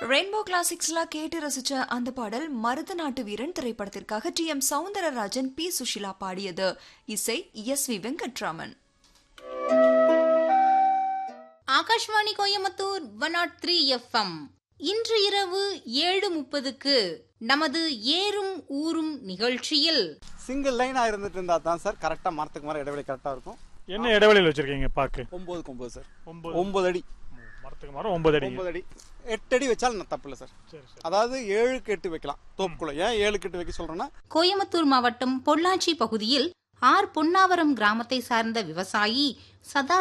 rainbow கிளாசிக்ஸ்ல கேட்டு ரசிச்ச அந்த பாடல் மருத நாட்டு வீரன் திரைப்படத்திற்காக T M Soundararajan P Susheela பாடியது இசை S V Venkatraman Akashvani Coimbatore one nought three F M இன்று இரவு ஏழு முப்பதுக்கு நமது ஏறும் ஊரும் நிகழ்ச்சியில் சிங்கிள் லைனாக இருந்துட்டு இருந்தா தான் சார் கரெக்டாக மரத்துக்கு மரம் இடைவெளி கரெக்டாக இருக்கும் என்ன இடைவெளியில் வச்சிருக்கீங்க பாக்கு ஒம்பதுக்கு ஒம்பது சார் ஒன்பது ஒம்பது அடி மரத்துக்கு மரம் ஒன்பது அடி ஒன்பது அடி எட்டு அடி வச்சாலும் தப்பு இல்லை சார் சரி சரி அதாவது ஏழுக்கு எட்டு வைக்கலாம் தோப்புக்குள்ள ஏன் ஏழுக்கு எட்டு வைக்க சொல்றேன்னா கோயம்புத்தூர் மாவட்டம் பொள்ளாச்சி பகுதியில் ஆர் பொன்னாவரம் கிராமத்தை சார்ந்த விவசாயி சதா